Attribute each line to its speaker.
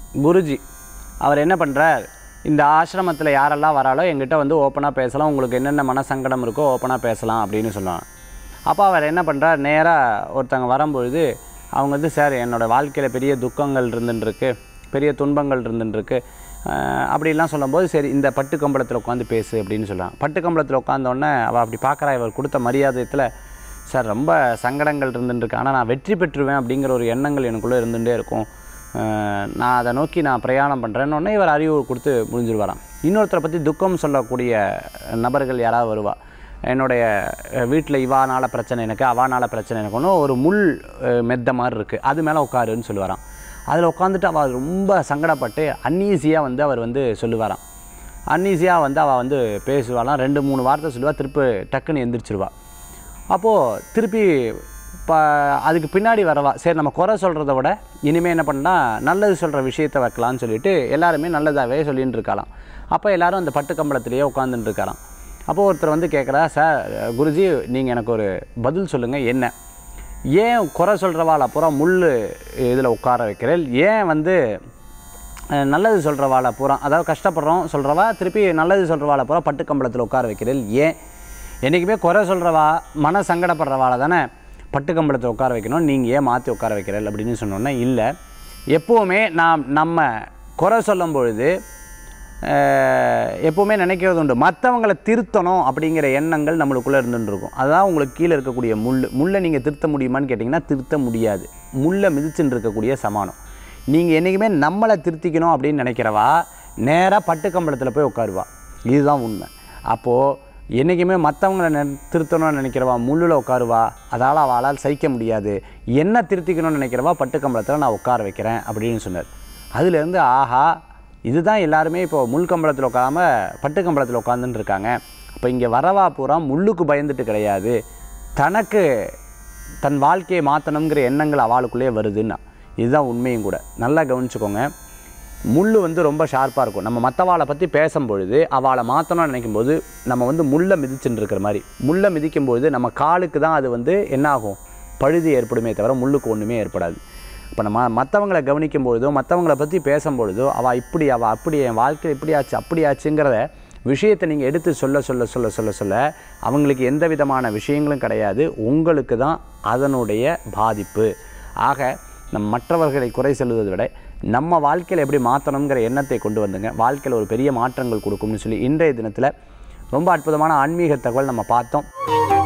Speaker 1: குருஜி அவர் என்ன பண்ணுறார் இந்த ஆசிரமத்தில் யாரெல்லாம் வராலோ எங்கிட்ட வந்து ஓப்பனாக பேசலாம் உங்களுக்கு என்னென்ன மனசங்கடம் இருக்கோ ஓப்பனாக பேசலாம் அப்படின்னு சொல்லுவாங்க அப்போ அவர் என்ன பண்ணுறார் நேராக ஒருத்தவங்க வரும்பொழுது அவங்க வந்து சார் என்னோடய வாழ்க்கையில் பெரிய துக்கங்கள் இருந்துருக்கு பெரிய துன்பங்கள் இருந்துருக்கு அப்படிலாம் சொல்லும்போது சரி இந்த பட்டு கம்பளத்தில் உட்காந்து பேசு அப்படின்னு சொல்லுவாங்க பட்டு கம்பளத்தில் உட்காந்தோடனே அவள் அப்படி பார்க்குறா இவர் கொடுத்த மரியாதையத்தில் சார் ரொம்ப சங்கடங்கள் இருந்துருக்கு ஆனால் நான் வெற்றி பெற்றுவேன் அப்படிங்கிற ஒரு எண்ணங்கள் எனக்குள்ளே இருந்துகிட்டே இருக்கும் அஹ் நான் அதை நோக்கி நான் பிரயாணம் பண்ணுறேன்னு இவர் அறிவு கொடுத்து முடிஞ்சிருவாராம் இன்னொருத்தரை பற்றி துக்கம் சொல்லக்கூடிய நபர்கள் யாராவது வருவா என்னுடைய வீட்டில் இவானால பிரச்சனை எனக்கு அவானால பிரச்சனை எனக்கு ஒன்று ஒரு முள் அஹ், மெத்த மாதிரி இருக்குது அது மேலே உட்காருன்னு சொல்லுவாராம் அதில் உட்காந்துட்டு அவள் ரொம்ப சங்கடப்பட்டு அன்னீசியாக வந்து அவர் வந்து சொல்லுவாராம் அன்னீசியாக வந்து அவள் வந்து பேசுவாளாம் ரெண்டு மூணு வார்த்தை சொல்லுவா திருப்பி டக்குன்னு எந்திரிச்சிருவா அப்போது திருப்பி இப்போ அதுக்கு பின்னாடி வரவா சரி நம்ம குறை சொல்கிறத விட இனிமேல் என்ன பண்ணால் நல்லது சொல்கிற விஷயத்தை வைக்கலாம்னு சொல்லிட்டு எல்லாருமே நல்லதாகவே சொல்லின்னு இருக்கலாம் அப்போ எல்லாரும் அந்த பட்டு கம்பளத்திலேயே உட்காந்துட்டு இருக்காராம் அப்போ ஒருத்தர் வந்து கேட்குறா சார் குருஜி நீங்கள் எனக்கு ஒரு பதில் சொல்லுங்கள் என்ன ஏன் குறை சொல்கிறவாள் அப்புறம் முள் இதில் உட்கார வைக்கிறேன் ஏன் வந்து அஹ், நல்லது சொல்கிறவாளை பூரா அதாவது கஷ்டப்படுறோம் சொல்கிறவா திருப்பி நல்லது சொல்கிறவாளை பூரா பட்டு கம்பளத்தில் உட்கார வைக்கிறேன் ஏன் என்றைக்குமே குறை சொல்கிறவா மன சங்கடப்படுறவாளை தானே பட்டு கம்பளத்தில் உட்கார வைக்கணும் நீங்கள் ஏன் மாற்றி உட்கார வைக்கிறேன் அப்படின்னு சொன்னோன்னே இல்லை எப்போவுமே நாம் நம்ம குறை சொல்லும் பொழுது அஹ், எப்போவுமே நினைக்கிறது உண்டு மற்றவங்களை திருத்தணும் அப்படிங்கிற எண்ணங்கள் நம்மளுக்குள்ளே இருந்துட்டு இருக்கும் அதான் உங்களுக்கு கீழே இருக்கக்கூடிய முள் முள்ளை நீங்கள் திருத்த முடியுமான்னு கேட்டிங்கன்னா திருத்த முடியாது முள்ளை மிதிச்சுட்டு இருக்கக்கூடிய சமானம் நீங்கள் என்றைக்குமே நம்மளை திருத்திக்கணும் அப்படின்னு நினைக்கிறவா நேராக பட்டு கம்பளத்தில் போய் உட்காருவா இதுதான் உண்மை அப்போது என்றைக்குமே மற்றவங்களை நெ திருத்தணும்னு நினைக்கிறவா முள்ளில் உட்காருவா அதால் அவளால் சகிக்க முடியாது என்ன திருத்திக்கணும்னு நினைக்கிறவா பட்டு கம்பளத்தில் நான் உட்கார வைக்கிறேன் அப்படின்னு சொன்னார் அதுலேருந்து ஆஹா இதுதான் எல்லாருமே இப்போ முள் கம்பளத்தில் உட்காராம பட்டு கம்பளத்தில் உட்காந்துட்டு இருக்காங்க அப்போ இங்கே வரவா பூரா முள்ளுக்கு பயந்துட்டு கிடையாது தனக்கு தன் வாழ்க்கையை மாற்றணுங்கிற எண்ணங்கள் அவளுக்குள்ளே வருதுன்னா இதுதான் உண்மையும் கூட நல்லா கவனிச்சுக்கோங்க முள் வந்து ரொம்ப ஷார்ப்பாக இருக்கும் நம்ம மற்றவாளை பற்றி பேசும்பொழுது அவளை மாற்றணும்னு நினைக்கும்போது நம்ம வந்து முள்ளை மிதிச்சுட்டு இருக்கிற மாதிரி முள்ளை மிதிக்கும்பொழுது நம்ம காலுக்கு தான் அது வந்து என்ன ஆகும் பழுது ஏற்படுமே தவிர முள்ளுக்கு ஒன்றுமே ஏற்படாது இப்போ நம்ம மற்றவங்களை கவனிக்கும் பொழுதோ மற்றவங்கள பற்றி பேசும்பொழுதோ அவள் இப்படி அவள் அப்படி என் வாழ்க்கையில் இப்படி ஆச்சு அப்படி ஆச்சுங்கிறத விஷயத்தை நீங்கள் எடுத்து சொல்ல சொல்ல சொல்ல சொல்ல சொல்ல அவங்களுக்கு எந்த விதமான விஷயங்களும் கிடையாது உங்களுக்கு தான் அதனுடைய பாதிப்பு ஆக நம் மற்றவர்களை குறை சொல்வதை விட நம்ம வாழ்க்கையில் எப்படி மாற்றணுங்கிற எண்ணத்தை கொண்டு வந்துங்க வாழ்க்கையில் ஒரு பெரிய மாற்றங்கள் கொடுக்கும்னு சொல்லி இன்றைய தினத்தில் ரொம்ப அற்புதமான ஆன்மீக தகவல் நம்ம பார்த்தோம்